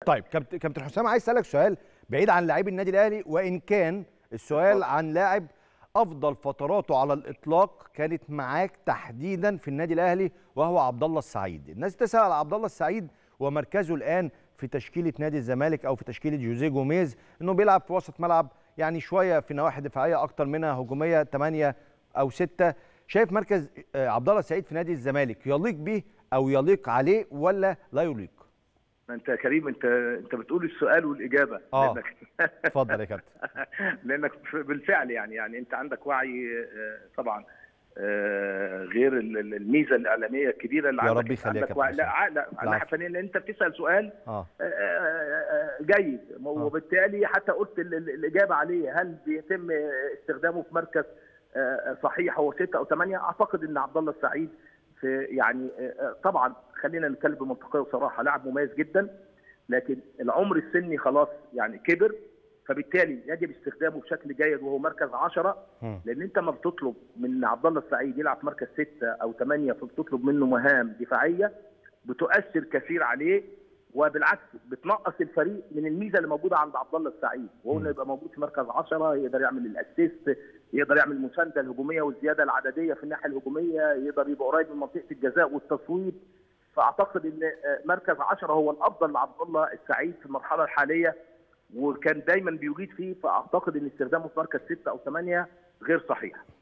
طيب كابتن كابتن حسام عايز اسالك سؤال بعيد عن لاعبي النادي الاهلي وان كان السؤال عن لاعب افضل فتراته على الاطلاق كانت معاك تحديدا في النادي الاهلي وهو عبد الله السعيد الناس تسال على عبد الله السعيد ومركزه الان في تشكيله نادي الزمالك او في تشكيله جوزيه جوميز انه بيلعب في وسط ملعب يعني شويه في نواحي دفاعيه اكتر منها هجوميه 8 او 6 شايف مركز آه، عبد الله السعيد في نادي الزمالك يليق به او يليق عليه ولا لا يليق ما انت يا كريم انت انت بتقول السؤال والاجابه آه. لانك اتفضل يا كابتن لانك بالفعل يعني يعني انت عندك وعي آه، طبعا آه، غير ال- ال- الميزه الاعلاميه الكبيره اللي يا عندك رب يخليك يا عندك وعي- كابتن لا ع- لا العفو. الناحيه الفنيه لان انت بتسال سؤال اه آه، آه، جيد وبالتالي حتى قلت ال- ال- الاجابه عليه هل بيتم استخدامه في مركز آه، صحيح هو ستة او ثمانية اعتقد ان عبد الله السعيد في يعني آه، طبعا خلينا نتكلم بمنطقيه وصراحه لاعب مميز جدا لكن العمر السني خلاص يعني كبر فبالتالي يجب استخدامه بشكل جيد وهو مركز 10 مم. لان انت ما بتطلب من عبد الله السعيد يلعب في مركز 6 او 8 فبتطلب منه مهام دفاعيه بتؤثر كثير عليه وبالعكس بتنقص الفريق من الميزه اللي موجوده عند عبد الله السعيد وهو انه يبقى موجود في مركز 10 يقدر يعمل الاسيست يقدر يعمل المسانده الهجوميه والزياده العدديه في الناحيه الهجوميه يقدر يبقى قريب من منطقه الجزاء والتصويب فاعتقد ان آه، مركز 10 هو الافضل لعبد الله السعيد في المرحله الحاليه وكان دايما بيجيد فيه فاعتقد ان استخدامه في مركز 6 او 8 غير صحيح